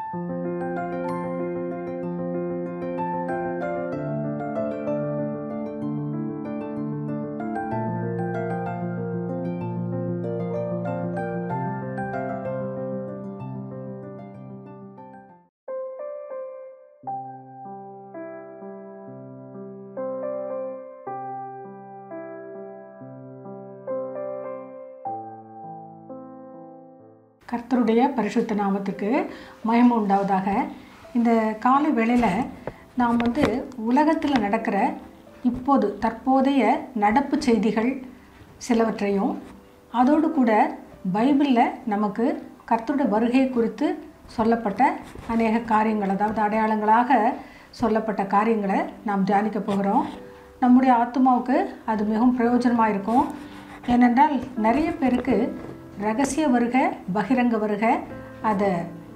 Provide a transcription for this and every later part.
கர்த்தருடைய பரிசுத்த நாமத்துக்கு மயமம் உண்டாவதாக இந்த காலை வேளையில் நாம் வந்து உலகத்தில் நடக்கிற இப்போது தற்போதைய நடப்பு செய்திகள் சிலவற்றையும் அதோடு கூட பைபிளில் நமக்கு கர்த்தருடைய வருகை குறித்து சொல்லப்பட்ட அநேக காரியங்கள் அதாவது அடையாளங்களாக சொல்லப்பட்ட காரியங்களை நாம் தியானிக்க போகிறோம் நம்முடைய ஆத்மாவுக்கு அது மிகவும் பிரயோஜனமாக இருக்கும் ஏனென்றால் நிறைய பேருக்கு ரகசிய வருக பகிரங்க வருக அதை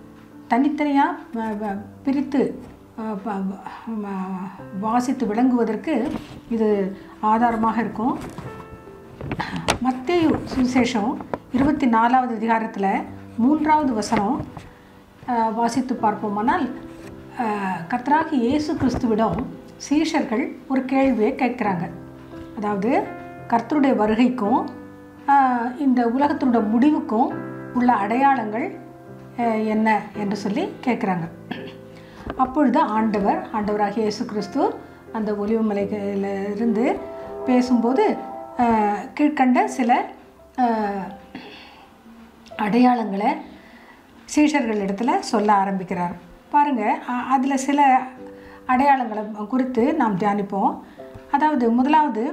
தனித்தனியாக பிரித்து அஹ், ப- ம- வாசித்து விளங்குவதற்கு இது ஆதாரமாக இருக்கும் மத்தேயு சுவிசேஷம் இருபத்தி நாலாவது அதிகாரத்தில் மூன்றாவது வசனம் அஹ், வாசித்து பார்ப்போமானால் அஹ், கர்த்தராகிய இயேசு கிறிஸ்துவிடம் சீஷர்கள் ஒரு கேள்வியை கேட்குறாங்க அதாவது கர்த்தருடைய வருகைக்கும் ஆஹ், இந்த உலகத்தினோட முடிவுக்கும் உள்ள அடையாளங்கள் ஆஹ், என்ன என்று சொல்லி கேட்குறாங்க அப்பொழுது ஆண்டவர் ஆண்டவராகிய இயேசு கிறிஸ்து அந்த ஒலிவமலையில இருந்து பேசும்போது ஆஹ், கீழ்க்கண்ட சில ஆஹ், அடையாளங்களை சீஷர்களிடத்தில் சொல்ல ஆரம்பிக்கிறார் பாருங்கள் அதில் சில அடையாளங்களை குறித்து நாம் தியானிப்போம் அதாவது முதலாவது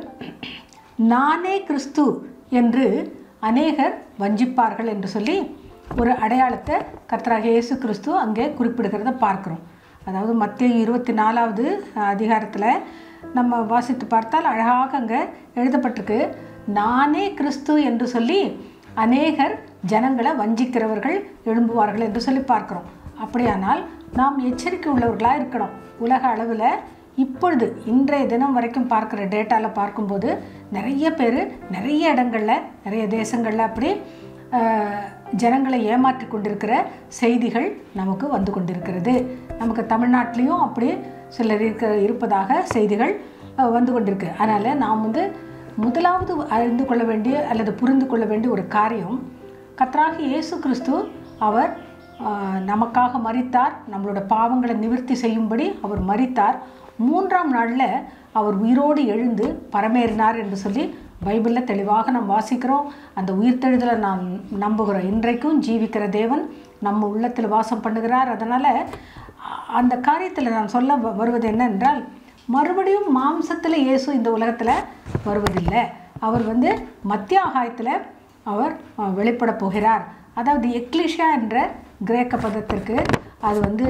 நானே கிறிஸ்து என்று அநேகர் வஞ்சிப்பார்கள் என்று சொல்லி ஒரு அடையாளத்தை கர்த்தராக இயேசு கிறிஸ்து அங்கே குறிப்பிடுகிறத பார்க்குறோம் அதாவது மத்திய இருபத்தி நாலாவது அதிகாரத்தில் நம்ம வாசித்து பார்த்தால் அழகாக அங்கே எழுதப்பட்டிருக்கு நானே கிறிஸ்து என்று சொல்லி அநேகர் ஜனங்களை வஞ்சிக்கிறவர்கள் எழும்புவார்கள் என்று சொல்லி பார்க்குறோம் அப்படியானால் நாம் எச்சரிக்கை உள்ளவர்களாக இருக்கணும் உலக அளவில் இப்பொழுது இன்றைய தினம் வரைக்கும் பார்க்குற டேட்டாவில் பார்க்கும்போது நிறைய பேர் நிறைய இடங்களில் நிறைய தேசங்களில் அப்படி ஆஹ், ஜனங்களை ஏமாற்றி கொண்டிருக்கிற செய்திகள் நமக்கு வந்து கொண்டிருக்கிறது நமக்கு தமிழ்நாட்டிலையும் அப்படி சிலர் இருக்க இருப்பதாக செய்திகள் ஆஹ், வந்து கொண்டிருக்கு அதனால் நாம் வந்து முதலாவது அறிந்து கொள்ள வேண்டிய அல்லது புரிந்து கொள்ள வேண்டிய ஒரு காரியம் கர்த்தராகிய இயேசு கிறிஸ்து அவர் ஆஹ், நமக்காக மரித்தார் நம்மளோட பாவங்களை நிவர்த்தி செய்யும்படி அவர் மரித்தார் மூன்றாம் நாளில் அவர் உயிரோடு எழுந்து பரமேறினார் என்று சொல்லி பைபிளில் தெளிவாக நாம் வாசிக்கிறோம் அந்த உயிர்த்தெழுதலை நாம் நம்புகிறோம் இன்றைக்கும் ஜீவிக்கிற தேவன் நம்ம உள்ளத்தில் வாசம் பண்ணுகிறார் அதனால் அந்த காரியத்தில் நான் சொல்ல வ- வருவது என்னென்றால் மறுபடியும் மாம்சத்தில் இயேசு இந்த உலகத்தில் வருவதில்லை அவர் வந்து மத்திய ஆகாயத்தில் அவர் அஹ், வெளிப்பட போகிறார் அதாவது எக்லிஷியா என்ற கிரேக்க பதத்திற்கு அது வந்து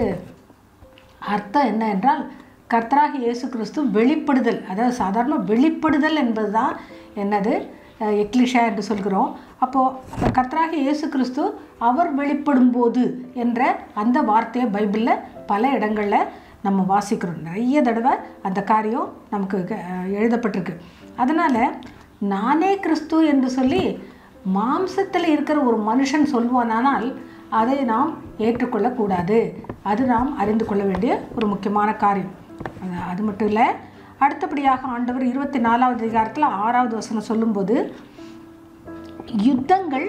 அர்த்தம் என்ன என்றால் கர்த்தராகி இயேசு கிறிஸ்து வெளிப்படுதல் அதாவது சாதாரண வெளிப்படுதல் என்பது தான் என்னது அஹ், எக்லிஷா என்று சொல்கிறோம் அப்போது கர்த்தராகி இயேசு கிறிஸ்து அவர் வெளிப்படும் போது என்ற அந்த வார்த்தையை பைபிளில் பல இடங்களில் நம்ம வாசிக்கிறோம் நிறைய தடவை அந்த காரியம் நமக்கு அஹ், எழுதப்பட்டிருக்கு அதனால் நானே கிறிஸ்து என்று சொல்லி மாம்சத்தில் இருக்கிற ஒரு மனுஷன் சொல்வானானால் அதை நாம் ஏற்றுக்கொள்ளக்கூடாது அது நாம் அறிந்து கொள்ள வேண்டிய ஒரு முக்கியமான காரியம் அது- அது மட்டும் இல்லை அடுத்தபடியாக ஆண்டவர் இருபத்தி நாலாவது அதிகாரத்தில் ஆறாவது வசனம் சொல்லும்போது யுத்தங்கள்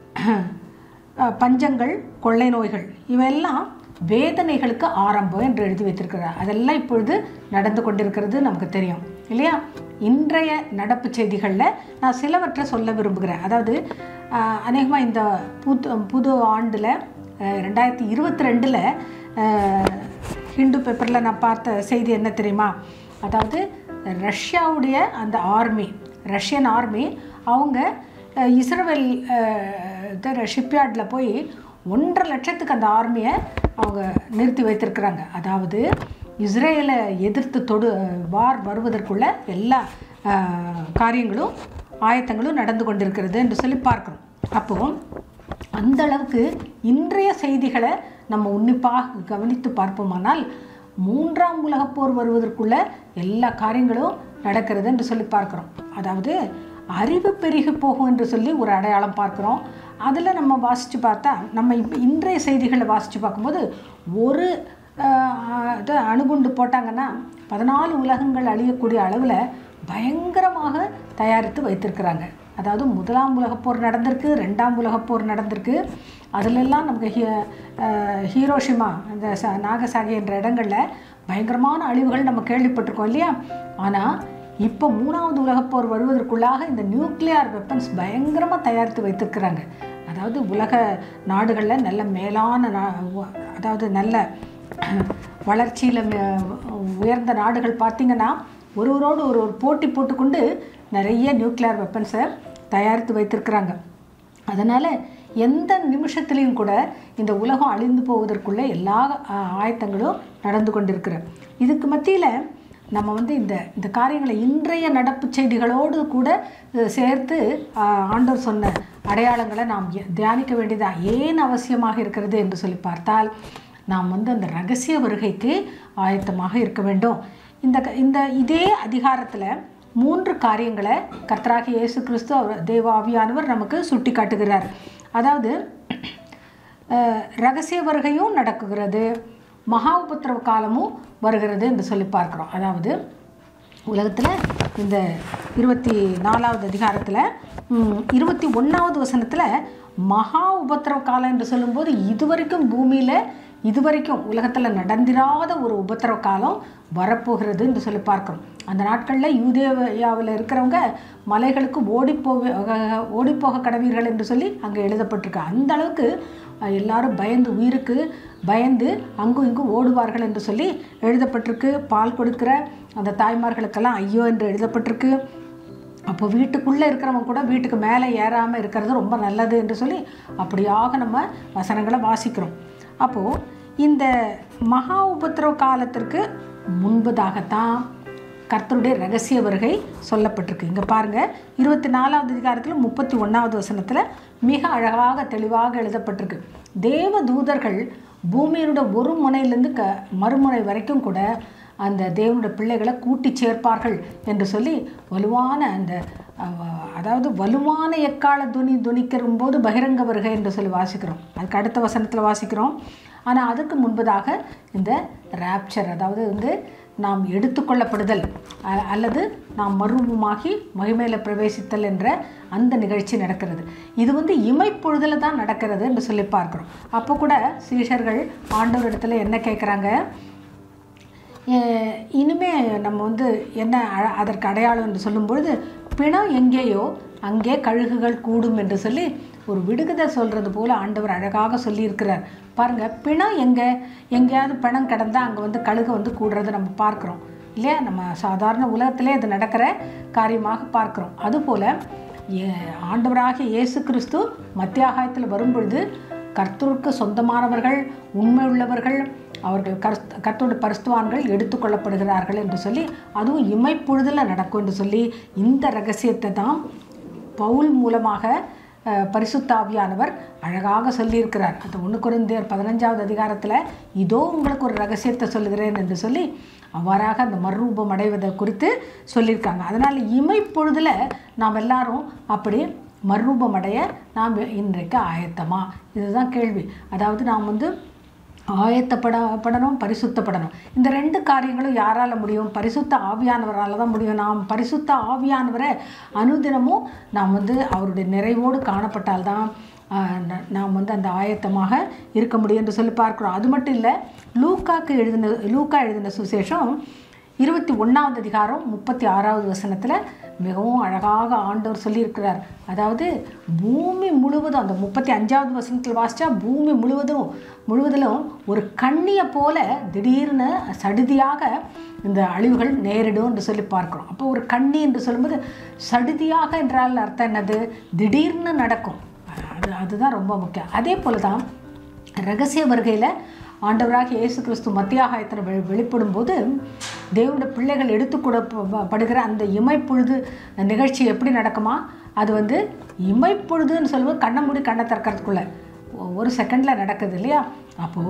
அஹ், பஞ்சங்கள் கொள்ளை நோய்கள் இவையெல்லாம் வேதனைகளுக்கு ஆரம்பம் என்று எழுதி வைத்திருக்கிறார் அதெல்லாம் இப்பொழுது நடந்து கொண்டிருக்கிறது நமக்கு தெரியும் இல்லையா இன்றைய நடப்பு செய்திகளில் நான் சிலவற்றை சொல்ல விரும்புகிறேன் அதாவது அநேகமாக இந்த புது புது ஆண்டில் ரெண்டாயிரத்தி இருபத்தி ரெண்டில் ஹிந்து பேப்பரில் நான் பார்த்த செய்தி என்ன தெரியுமா அதாவது ரஷ்யாவுடைய அந்த ஆர்மி ரஷ்யன் ஆர்மி அவங்க அஹ், இஸ்ரேல் ஷிப்யார்டில் போய் ஒன்றரை லட்சத்துக்கு அந்த ஆர்மியை அவங்க நிறுத்தி வைத்திருக்கிறாங்க அதாவது இஸ்ரேலை எதிர்த்து தொடு வார் வருவதற்குள்ள எல்லா அஹ், காரியங்களும் ஆயத்தங்களும் நடந்து கொண்டிருக்கிறது என்று சொல்லி பார்க்குறோம் அப்போது அந்த அளவுக்கு இன்றைய செய்திகளை நம்ம உன்னிப்பாக கவனித்து பார்ப்போமானால் மூன்றாம் உலகப் போர் வருவதற்குள்ள எல்லா காரியங்களும் நடக்கிறது என்று சொல்லி பார்க்குறோம் அதாவது அறிவு பெருகி போகும் என்று சொல்லி ஒரு அடையாளம் பார்க்குறோம் அதில் நம்ம வாசித்து பார்த்தா நம்ம இப்போ இன்றைய செய்திகளை வாசித்து பார்க்கும்போது ஒரு ஆஹ், இது அணுகுண்டு போட்டாங்கன்னா பதினாலு உலகங்கள் அழியக்கூடிய அளவில் பயங்கரமாக தயாரித்து வைத்திருக்கிறாங்க அதாவது முதலாம் உலகப் போர் நடந்திருக்கு ரெண்டாம் உலகப் போர் நடந்திருக்கு அதிலெல்லாம் நமக்கு ஹீ ஆஹ், ஹீரோஷிமா அந்த ச நாகசாகி என்ற இடங்களில் பயங்கரமான அழிவுகள் நம்ம கேள்விப்பட்டிருக்கோம் இல்லையா ஆனால் இப்போ மூணாவது உலகப் போர் வருவதற்குள்ளாக இந்த நியூக்ளியர் வெப்பன்ஸ் பயங்கரமாக தயாரித்து வைத்திருக்கிறாங்க அதாவது உலக நாடுகளில் நல்ல மேலான நா உ- அதாவது நல்ல வளர்ச்சியில் உயர்ந்த நாடுகள் பார்த்திங்கன்னா ஒருவரோடு ஒரு ஒரு போட்டி போட்டுக்கொண்டு நிறைய நியூக்ளியர் வெப்பன்ஸை தயாரித்து வைத்திருக்கிறாங்க அதனால் எந்த நிமிஷத்துலேயும் கூட இந்த உலகம் அழிந்து போவதற்குள்ளே எல்லா ஆ- ஆயத்தங்களும் நடந்து கொண்டிருக்கிற இதுக்கு மத்தியில் நம்ம வந்து இந்த இந்த காரியங்களை இன்றைய நடப்பு செய்திகளோடு கூட அஹ், சேர்த்து ஆ, ஆண்டவர் சொன்ன அடையாளங்களை நாம் எ- தியானிக்க வேண்டியதா ஏன் அவசியமாக இருக்கிறது என்று சொல்லி பார்த்தால் நாம் வந்து அந்த ரகசிய வருகைக்கு ஆயத்தமாக இருக்க வேண்டும் இந்த க- இந்த இதே அதிகாரத்தில் மூன்று காரியங்களை கர்த்தராகிய இயேசு கிறிஸ்து அவர் தேவ ஆவியானவர் நமக்கு சுட்டி காட்டுகிறார் அதாவது அஹ், ரகசிய வருகையும் நடக்குகிறது மகா உபத்திரவ காலமும் வருகிறது என்று சொல்லி பார்க்குறோம் அதாவது உலகத்தில் இந்த இருபத்தி நாலாவது அதிகாரத்தில் இருபத்தி ஒன்றாவது வசனத்தில் மகா உபத்திரவ காலம் என்று சொல்லும்போது இதுவரைக்கும் பூமியில் இதுவரைக்கும் உலகத்தில் நடந்திராத ஒரு உபத்திரவ காலம் வரப்போகிறது என்று சொல்லி பார்க்குறோம் அந்த நாட்களில் யூதேயாவில் இருக்கிறவங்க மலைகளுக்கு ஓடிப்போக ஓடிப்போக கடவீர்கள் என்று சொல்லி அங்கே எழுதப்பட்டிருக்கு அந்த அளவுக்கு அஹ், எல்லாரும் பயந்து உயிருக்கு பயந்து அங்கும் இங்கும் ஓடுவார்கள் என்று சொல்லி எழுதப்பட்டிருக்கு பால் கொடுக்கிற அந்த தாய்மார்களுக்கெல்லாம் ஐயோ என்று எழுதப்பட்டிருக்கு அப்போ வீட்டுக்குள்ளே இருக்கிறவங்க கூட வீட்டுக்கு மேலே ஏறாமல் இருக்கிறது ரொம்ப நல்லது என்று சொல்லி அப்படியாக நம்ம வசனங்களை வாசிக்கிறோம் அப்போது இந்த மகா உபத்திரவ காலத்திற்கு முன்பதாகத்தான் கர்த்தருடைய ரகசிய வருகை சொல்லப்பட்டிருக்கு இங்கே பாருங்கள் இருபத்தி நாலாவது அதிகாரத்தில் முப்பத்தி ஒன்றாவது வசனத்தில் மிக அழகாக தெளிவாக எழுதப்பட்டிருக்கு தேவ தூதர்கள் பூமியினுடைய ஒரு முனையிலிருந்து க மறுமுனை வரைக்கும் கூட அந்த தேவனுடைய பிள்ளைகளை கூட்டி சேர்ப்பார்கள் என்று சொல்லி வலுவான அந்த அஹ், அதாவது வலுவான எக்கால துணி துணிக்கிற போது பகிரங்க வருகை என்று சொல்லி வாசிக்கிறோம் அதுக்கு அடுத்த வசனத்தில் வாசிக்கிறோம் ஆனால் அதுக்கு முன்பதாக இந்த ராப்சர் அதாவது வந்து நாம் எடுத்துக்கொள்ளப்படுதல் அ- அல்லது நாம் மறுரூபமாகி மகிமையில் பிரவேசித்தல் என்ற அந்த நிகழ்ச்சி நடக்கிறது இது வந்து இமைப்பொழுதில் தான் நடக்கிறது என்று சொல்லி பார்க்குறோம் அப்போ கூட சீஷர்கள் ஆண்டவர் இடத்துல என்ன கேட்குறாங்க அஹ் இனிமே நம்ம வந்து என்ன அ- அதற்கு அடையாளம் என்று சொல்லும்பொழுது பிணம் எங்கேயோ அங்கே கழுகுகள் கூடும் என்று சொல்லி ஒரு விடுகதை சொல்கிறது போல் ஆண்டவர் அழகாக சொல்லியிருக்கிறார் பாருங்கள் பிணம் எங்கே எங்கேயாவது பிணம் கிடந்தா அங்கே வந்து கழுகு வந்து கூடுறதை நம்ம பார்க்குறோம் இல்லையா நம்ம சாதாரண உலகத்திலே அது நடக்கிற காரியமாக பார்க்குறோம் அதுபோல் ஏ- ஆண்டவராகிய இயேசு கிறிஸ்து மத்தியாகாயத்தில் வரும்பொழுது கர்த்தருக்கு சொந்தமானவர்கள் உண்மை உள்ளவர்கள் அவர்கள் கர்த் கர்த்தருடைய பரிஸ்துவான்கள் எடுத்துக்கொள்ளப்படுகிறார்கள் என்று சொல்லி அதுவும் இமைப்பொழுதில் நடக்கும் என்று சொல்லி இந்த ரகசியத்தை தான் பவுல் மூலமாக அஹ், பரிசுத்த ஆவியானவர் அழகாக சொல்லியிருக்கிறார் அந்த ஒன்று குறைந்தர் பதினஞ்சாவது அதிகாரத்தில் இதோ உங்களுக்கு ஒரு ரகசியத்தை சொல்லுகிறேன் என்று சொல்லி அவ்வாறாக அந்த மறுரூபம் அடைவதை குறித்து சொல்லியிருக்காங்க அதனால் இமைப்பொழுதில் நாம் எல்லாரும் அப்படி மறுரூபம் அடைய நாம் இன்றைக்கு ஆயத்தமா இதுதான் கேள்வி அதாவது நாம் வந்து ஆயத்தப்பட படணும் பரிசுத்தப்படணும் இந்த ரெண்டு காரியங்களும் யாரால் முடியும் பரிசுத்த ஆவியானவரால் தான் முடியும் நாம் பரிசுத்த ஆவியானவரை அனுதினமும் நாம் வந்து அவருடைய நிறைவோடு காணப்பட்டால்தான் ஆஹ், ந- நாம் வந்து அந்த ஆயத்தமாக இருக்க முடியும் என்று சொல்லி பார்க்குறோம் அது மட்டும் இல்லை லூக்காக்கு எழுதின லூக்கா எழுதின சுசேஷம் இருபத்தி ஒன்றாவது அதிகாரம் முப்பத்தி ஆறாவது வசனத்தில் மிகவும் அழகாக ஆண்டவர் சொல்லியிருக்கிறார் அதாவது பூமி முழுவதும் அந்த முப்பத்தி அஞ்சாவது வசனத்தில் வாசித்தா பூமி முழுவதும் முழுவதிலும் ஒரு கண்ணியை போல திடீர்னு சடுதியாக இந்த அழிவுகள் நேரிடும் என்று சொல்லி பார்க்குறோம் அப்போ ஒரு கண்ணி என்று சொல்லும்போது சடுதியாக என்றால் அர்த்தம் என்னது திடீர்னு நடக்கும் அது அதுதான் ரொம்ப முக்கியம் அதே போல தான் ரகசிய வருகையில் ஆண்டவராக இயேசு கிறிஸ்து மத்தியாகாயத்தில் வெளி வெளிப்படும் போது தேவனுடைய பிள்ளைகள் எடுத்துக்கூடப்படுகிற அந்த இமைப்பொழுது நிகழ்ச்சி எப்படி நடக்குமா அது வந்து இமைப்பொழுதுன்னு சொல்லும்போது கண்ணை மூடி கண்ணை திறக்கிறதுக்குள்ள ஒ- ஒரு செகண்டில் நடக்குது இல்லையா அப்போது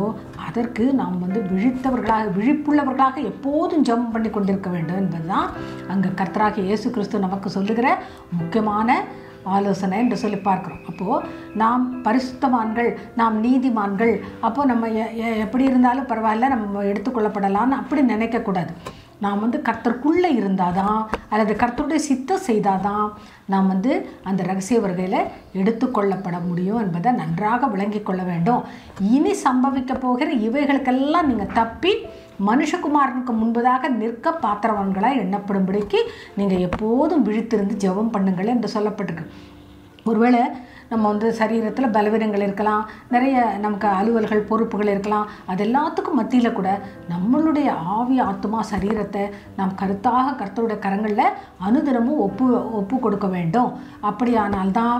அதற்கு நாம் வந்து விழித்தவர்களாக விழிப்புள்ளவர்களாக எப்போதும் ஜெபம் பண்ணி கொண்டிருக்க வேண்டும் என்பதுதான் அங்கே கர்த்தராகிய இயேசு கிறிஸ்து நமக்கு சொல்லுகிற முக்கியமான ஆலோசனை என்று சொல்லி பார்க்குறோம் அப்போது நாம் பரிசுத்தவான்கள் நாம் நீதிமான்கள் அப்போது நம்ம எ- எ- எப்படி இருந்தாலும் பரவாயில்ல நம்ம எடுத்துக்கொள்ளப்படலாம்னு அப்படி நினைக்கக்கூடாது நாம் வந்து கர்த்தருக்குள்ளே இருந்தாதான் அல்லது கர்த்தருடைய சித்தம் செய்தாதான் நாம் வந்து அந்த ரகசிய வருகையில் எடுத்துக்கொள்ளப்பட முடியும் என்பதை நன்றாக விளங்கிக் கொள்ள வேண்டும் இனி சம்பவிக்க போகிற இவைகளுக்கெல்லாம் நீங்கள் தப்பி மனுஷகுமாரனுக்கு முன்பதாக நிற்க பாத்திரவான்களாக எண்ணப்படும்படிக்கு நீங்கள் எப்போதும் விழித்திருந்து ஜெபம் பண்ணுங்கள் என்று சொல்லப்பட்டிருக்கு ஒருவேளை நம்ம வந்து சரீரத்தில் பலவீனங்கள் இருக்கலாம் நிறைய நமக்கு அலுவல்கள் பொறுப்புகள் இருக்கலாம் அது எல்லாத்துக்கும் மத்தியில் கூட நம்மளுடைய ஆவி ஆத்மா சரீரத்தை நாம் கருத்தாக கர்த்தருடைய கரங்களில் அனுதினமும் ஒப்பு ஒப்பு கொடுக்க வேண்டும் அப்படியானால்தான்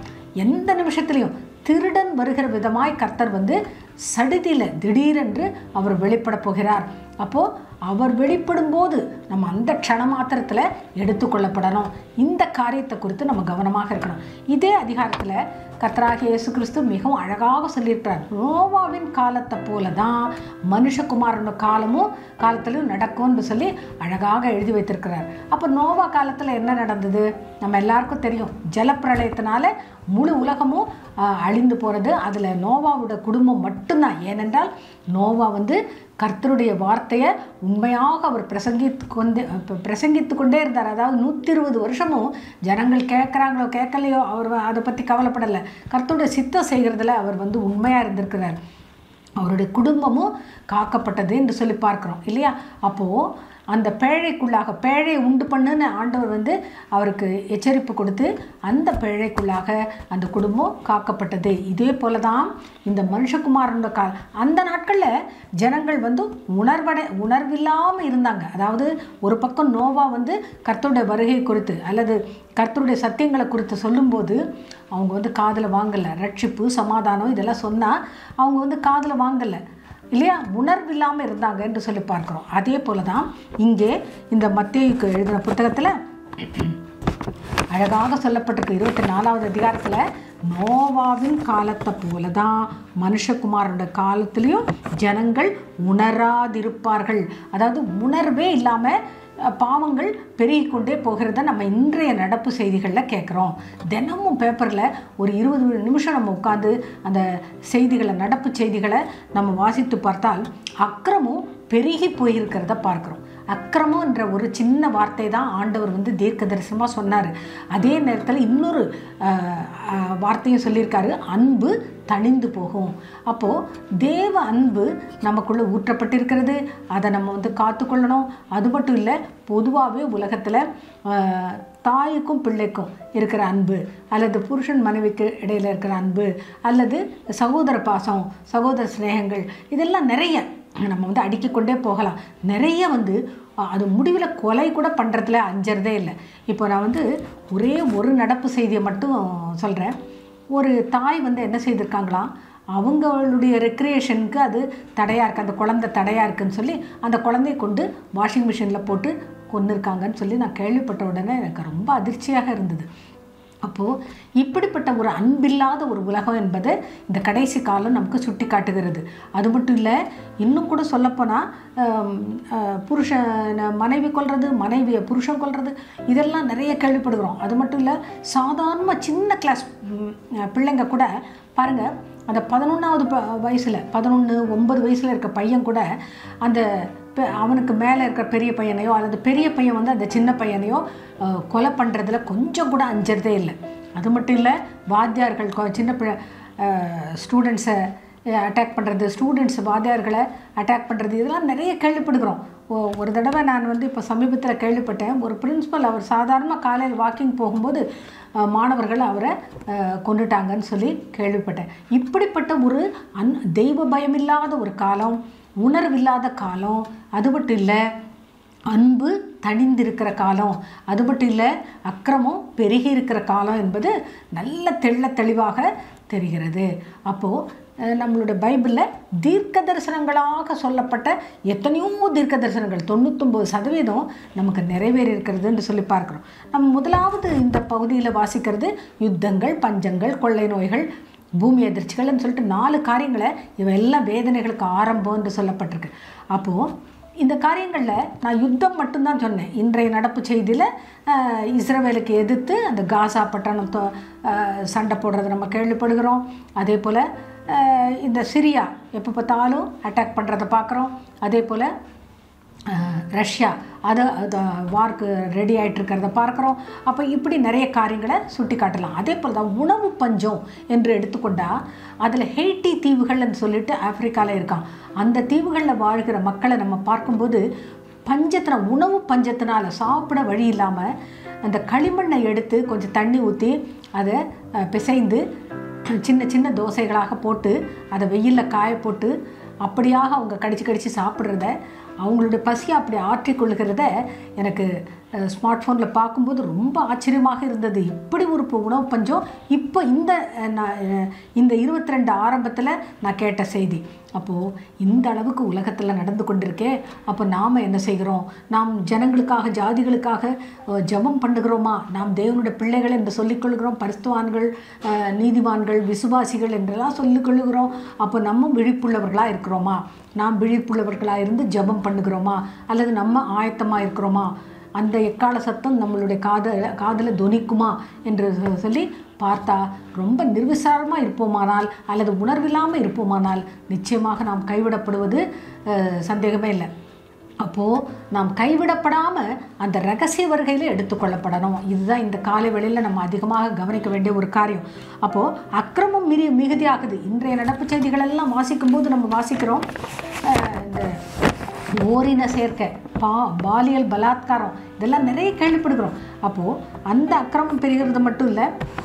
எந்த நிமிஷத்துலையும் திருடன் வருகிற விதமாய் கர்த்தர் வந்து சடிதியில் திடீரென்று அவர் வெளிப்பட போகிறார் அப்போது அவர் வெளிப்படும் போது நம்ம அந்த க்ஷண மாத்திரத்தில் எடுத்துக்கொள்ளப்படணும் இந்த காரியத்தை குறித்து நம்ம கவனமாக இருக்கணும் இதே அதிகாரத்தில் கர்த்தராகிய இயேசு கிறிஸ்து மிகவும் அழகாக சொல்லியிருக்கிறார் நோவாவின் காலத்தை போல தான் மனுஷகுமாரனோட காலமும் காலத்திலும் நடக்கும்னு சொல்லி அழகாக எழுதி வைத்திருக்கிறார் அப்போ நோவா காலத்தில் என்ன நடந்தது நம்ம எல்லாருக்கும் தெரியும் ஜலப்பிரளயத்தினால முழு உலகமும் ஆஹ், அழிந்து போகிறது அதில் நோவாவோட குடும்பம் மட்டும்தான் ஏனென்றால் நோவா வந்து கர்த்தருடைய வார்த்தையை உண்மையாக அவர் பிரசங்கித்து கொண்டு பிரசங்கித்து கொண்டே இருந்தார் அதாவது நூற்றி இருபது வருஷமும் ஜனங்கள் கேட்குறாங்களோ கேட்கலையோ அவர் அதை பற்றி கவலைப்படலை கர்த்தருடைய சித்தம் செய்கிறதுல அவர் வந்து உண்மையாக இருந்திருக்கிறார் அவருடைய குடும்பமும் காக்கப்பட்டது என்று சொல்லி பார்க்குறோம் இல்லையா அப்போது அந்த பேழைக்குள்ளாக பேழையை உண்டு பண்ணுன்னு ஆண்டவர் வந்து அவருக்கு எச்சரிப்பு கொடுத்து அந்த பேழைக்குள்ளாக அந்த குடும்பம் காக்கப்பட்டது இதே போல தான் இந்த மனுஷகுமாரனோட கால் அந்த நாட்களில் ஜனங்கள் வந்து உணர்வடை உணர்வில்லாமல் இருந்தாங்க அதாவது ஒரு பக்கம் நோவா வந்து கர்த்தருடைய வருகை குறித்து அல்லது கர்த்தருடைய சத்தியங்களை குறித்து சொல்லும்போது அவங்க வந்து காதில் வாங்கலை ரட்சிப்பு சமாதானம் இதெல்லாம் சொன்னால் அவங்க வந்து காதில் வாங்கலை இல்லையா உணர்வில்லாமல் இருந்தாங்க என்று சொல்லி பார்க்குறோம் அதே போல தான் இங்கே இந்த மத்தேயுக்கு எழுதின புத்தகத்தில் அழகாக சொல்லப்பட்டிருக்கு இருபத்தி நாலாவது அதிகாரத்தில் நோவாவின் காலத்தை போல தான் மனுஷகுமாரோட காலத்துலேயும் ஜனங்கள் உணராதிருப்பார்கள் அதாவது உணர்வே இல்லாமல் அஹ், பாவங்கள் பெருகிக்கொண்டே போகிறத நம்ம இன்றைய நடப்பு செய்திகளில் கேட்குறோம் தினமும் பேப்பரில் ஒரு இருபது நிமிஷம் நம்ம உட்காந்து அந்த செய்திகளை நடப்பு செய்திகளை நம்ம வாசித்து பார்த்தால் அக்கிரமும் பெருகி போயிருக்கிறத பார்க்குறோம் அக்கிரமம் என்ற ஒரு சின்ன வார்த்தை தான் ஆண்டவர் வந்து தீர்க்க தரிசனமாக சொன்னார் அதே நேரத்தில் இன்னொரு அஹ், அஹ், வார்த்தையும் சொல்லியிருக்காரு அன்பு தணிந்து போகும் அப்போது தேவ அன்பு நமக்குள்ளே ஊற்றப்பட்டிருக்கிறது அதை நம்ம வந்து காத்துக்கொள்ளணும் அது மட்டும் இல்லை பொதுவாகவே உலகத்தில் தாய்க்கும் பிள்ளைக்கும் இருக்கிற அன்பு அல்லது புருஷன் மனைவிக்கு இடையில் இருக்கிற அன்பு அல்லது சகோதர பாசம் சகோதர சிநேகங்கள் இதெல்லாம் நிறைய நம்ம வந்து அடுக்கிக்கொண்டே போகலாம் நிறைய வந்து அஹ், அது முடிவில் கொலை கூட பண்ணுறதுல அஞ்சறதே இல்லை இப்போ நான் வந்து ஒரே ஒரு நடப்பு செய்தியை மட்டும் சொல்கிறேன் ஒரு தாய் வந்து என்ன செய்திருக்காங்களாம் அவங்களுடைய ரெக்ரியேஷனுக்கு அது தடையாக இருக்குது அந்த குழந்தை தடையாக இருக்குன்னு சொல்லி அந்த குழந்தைய கொண்டு வாஷிங் மிஷினில் போட்டு கொண்டு இருக்காங்கன்னு சொல்லி நான் கேள்விப்பட்ட உடனே எனக்கு ரொம்ப அதிர்ச்சியாக இருந்தது அப்போது இப்படிப்பட்ட ஒரு அன்பில்லாத ஒரு உலகம் என்பது இந்த கடைசி காலம் நமக்கு சுட்டி காட்டுகிறது அது மட்டும் இல்லை இன்னும் கூட சொல்லப்போனால் புருஷன் மனைவி கொல்றது மனைவியை புருஷன் கொல்றது இதெல்லாம் நிறைய கேள்விப்படுகிறோம் அது மட்டும் இல்லை சாதாரண சின்ன கிளாஸ் பிள்ளைங்க கூட பாருங்கள் அந்த பதினொன்றாவது ப வயசில் பதினொன்று ஒன்பது வயசில் இருக்க பையன் கூட அந்த பெ- அவனுக்கு மேலே இருக்கிற பெரிய பையனையோ அல்லது பெரிய பையன் வந்து அந்த சின்ன பையனையோ அஹ், கொலை பண்ணுறதுல கொஞ்சம் கூட அஞ்சறதே இல்லை அது மட்டும் இல்லை வாத்தியார்கள் கொ- சின்ன பிள்ளை ஸ்டூடெண்ட்ஸை அட்டாக் பண்ணுறது ஸ்டூடெண்ட்ஸ் வாத்தியார்களை அட்டாக் பண்ணுறது இதெல்லாம் நிறைய கேள்விப்படுகிறோம் ஒ- ஒரு தடவை நான் வந்து இப்போ சமீபத்தில் கேள்விப்பட்டேன் ஒரு பிரின்ஸிபல் அவர் சாதாரணமாக காலையில் வாக்கிங் போகும்போது அஹ், மாணவர்கள் அவரை அஹ், கொன்னுட்டாங்கன்னு சொல்லி கேள்விப்பட்டேன் இப்படிப்பட்ட ஒரு அன் தெய்வ பயமில்லாத ஒரு காலம் உணர்வில்லாத காலம் அது மட்டும் இல்லை அன்பு தணிந்திருக்கிற காலம் அது மட்டும் இல்லை அக்கிரமம் பெருகி இருக்கிற காலம் என்பது நல்ல தெள்ள தெளிவாக தெரிகிறது அப்போது அஹ், நம்மளுடைய பைபிளில் தீர்க்க தரிசனங்களாக சொல்லப்பட்ட எத்தனையோ தீர்க்க தரிசனங்கள் தொண்ணூத்தொம்பது சதவீதம் நமக்கு நிறைவேறி இருக்கிறதுன்னு சொல்லி பார்க்குறோம் நம்ம முதலாவது இந்த பகுதியில் வாசிக்கிறது யுத்தங்கள் பஞ்சங்கள் கொள்ளை நோய்கள் பூமி அதிர்ச்சிகள்னு சொல்லிட்டு நாலு காரியங்களை இவையெல்லாம் வேதனைகளுக்கு ஆரம்பம் என்று சொல்லப்பட்டிருக்கு அப்போது இந்த காரியங்களில் நான் யுத்தம் மட்டும்தான் சொன்னேன் இன்றைய நடப்பு செய்தியில் அஹ், இஸ்ரவேலுக்கு எதிர்த்து அந்த காசா பட்டணம் தொ- அஹ், சண்டை போடுறதை நம்ம கேள்விப்படுகிறோம் அதே போல் இந்த சிரியா எப்போ பார்த்தாலும் அட்டாக் பண்ணுறதை பார்க்குறோம் அதே போல் அஹ், ரஷ்யா அது அது வார்க்கு ரெடி ஆகிட்டு இருக்கிறத பார்க்குறோம் அப்போ இப்படி நிறைய காரியங்களை சுட்டி காட்டலாம் அதே போல் தான் உணவு பஞ்சம் என்று எடுத்துக்கொண்டால் அதில் ஹெய்ட்டி தீவுகள்னு சொல்லிட்டு ஆப்பிரிக்காவில் இருக்கான் அந்த தீவுகளில் வாழ்கிற மக்களை நம்ம பார்க்கும்போது பஞ்சத்தின உணவு பஞ்சத்தினால சாப்பிட வழி இல்லாமல் அந்த களிமண்ணை எடுத்து கொஞ்சம் தண்ணி ஊற்றி அதை அஹ், பிசைந்து சின்ன சின்ன தோசைகளாக போட்டு அதை வெயிலில் காய போட்டு அப்படியாக அவங்க கடிச்சு கடிச்சு சாப்பிட்றத அவங்களுடைய பசியை அப்படி ஆற்றிக்கொள்கிறத எனக்கு ஸ்மார்ட் ஃபோனில் பார்க்கும்போது ரொம்ப ஆச்சரியமாக இருந்தது இப்படி ஒரு இப்போ உணவு பஞ்சம் இப்போ இந்த அஹ், நான், அஹ், இந்த இருபத்தி ரெண்டு ஆரம்பத்தில் நான் கேட்ட செய்தி அப்போது இந்த அளவுக்கு உலகத்தில் நடந்து கொண்டிருக்கே அப்போ நாம் என்ன செய்கிறோம் நாம் ஜனங்களுக்காக ஜாதிகளுக்காக அஹ், ஜெபம் பண்ணுகிறோமா நாம் தேவனுடைய பிள்ளைகள் என்று சொல்லிக்கொள்கிறோம் பரிஸ்துவான்கள் அஹ், நீதிமான்கள் விசுவாசிகள் என்றெல்லாம் சொல்லிக்கொள்ளுகிறோம் அப்போ நம்ம விழிப்புள்ளவர்களாக இருக்கிறோமா நாம் விழிப்புள்ளவர்களாக இருந்து ஜெபம் பண்ணுகிறோமா அல்லது நம்ம ஆயத்தமாக இருக்கிறோமா அந்த எக்கால சத்தம் நம்மளுடைய காத காதில் தொனிக்குமா என்று சொ- சொல்லி பார்த்தா ரொம்ப நிர்விசாரமாக இருப்போமானால் அல்லது உணர்வில்லாமல் இருப்போமானால் நிச்சயமாக நாம் கைவிடப்படுவது அஹ், சந்தேகமே இல்லை அப்போது நாம் கைவிடப்படாமல் அந்த ரகசிய வருகையில் எடுத்துக்கொள்ளப்படணும் இதுதான் இந்த காலை வேளையில் நம்ம அதிகமாக கவனிக்க வேண்டிய ஒரு காரியம் அப்போது அக்கிரமம் மிரி மிகுதியாகுது இன்றைய நடப்பு செய்திகளெல்லாம் வாசிக்கும்போது நம்ம வாசிக்கிறோம் அஹ், இந்த ஓரின சேர்க்கை பா பாலியல் பலாத்காரம் இதெல்லாம் நிறைய கேள்விப்படுகிறோம் அப்போது அந்த அக்கிரமம் பெறுகிறது மட்டும் இல்லை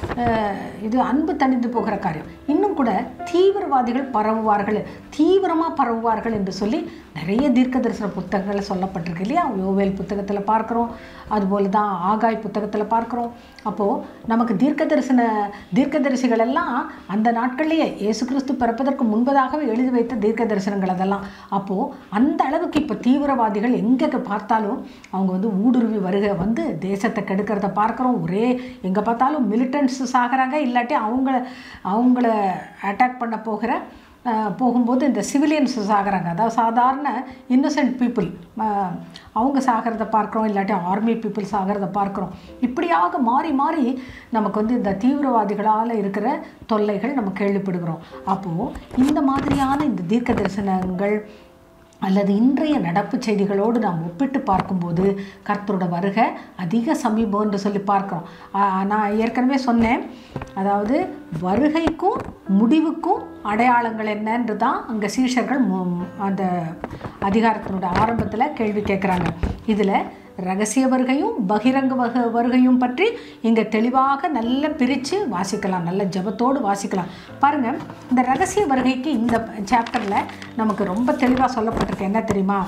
இது அன்பு தணிந்து போகிற காரியம் இன்னும் கூட தீவிரவாதிகள் பரவுவார்கள் தீவிரமாக பரவுவார்கள் என்று சொல்லி நிறைய தீர்க்க தரிசன புத்தகங்கள் சொல்லப்பட்டிருக்கு இல்லையா யோவேல் புத்தகத்தில் பார்க்குறோம் அதுபோல் தான் ஆகாய் புத்தகத்தில் பார்க்குறோம் அப்போது நமக்கு தீர்க்க தரிசன தீர்க்க தரிசிகள் எல்லாம் அந்த நாட்கள்லேயே இயேசு கிறிஸ்து பிறப்பதற்கு முன்பதாகவே எழுதி வைத்த தீர்க்க தரிசனங்கள் அதெல்லாம் அப்போது அந்த அளவுக்கு இப்போ தீவிரவாதிகள் எங்கே பார்த்தாலும் அவங்க வந்து ஊடுருவி வருக வந்து தேசத்தை கெடுக்கிறத பார்க்குறோம் ஒரே எங்கே பார்த்தாலும் மிலிட்டன்ஸ் சாகிறாங்க இல்லாட்டி அவங்கள அவங்கள அட்டாக் பண்ண போகிற அஹ், போகும்போது இந்த சிவிலியன்ஸ் சாகிறாங்க அதாவது சாதாரண இன்னோசென்ட் பீப்புள் அவங்க சாகிறத பார்க்குறோம் இல்லாட்டி ஆர்மி பீப்புள் சாகிறத பார்க்குறோம் இப்படியாக மாறி மாறி நமக்கு வந்து இந்த தீவிரவாதிகளால் இருக்கிற தொல்லைகள் நம்ம கேள்விப்படுகிறோம் அப்போது இந்த மாதிரியான இந்த தீர்க்க தரிசனங்கள் அல்லது இன்றைய நடப்பு செய்திகளோடு நாம் ஒப்பிட்டு பார்க்கும்போது கர்த்தரோட வருகை அதிக சமீபம் என்று சொல்லி பார்க்குறோம் ஆ, நான் ஏற்கனவே சொன்னேன் அதாவது வருகைக்கும் முடிவுக்கும் அடையாளங்கள் என்னன்று தான் அங்கே சீஷர்கள் மு- அந்த அதிகாரத்தினுடைய ஆரம்பத்தில் கேள்வி கேட்குறாங்க இதில் ரகசிய வருகையும் பகிரங்க வக வருகையும் பற்றி இங்கே தெளிவாக நல்ல பிரித்து வாசிக்கலாம் நல்ல ஜெபத்தோடு வாசிக்கலாம் பாருங்கள் இந்த ரகசிய வருகைக்கு இந்த சாப்டரில் நமக்கு ரொம்ப தெளிவாக சொல்லப்பட்டிருக்கு என்ன தெரியுமா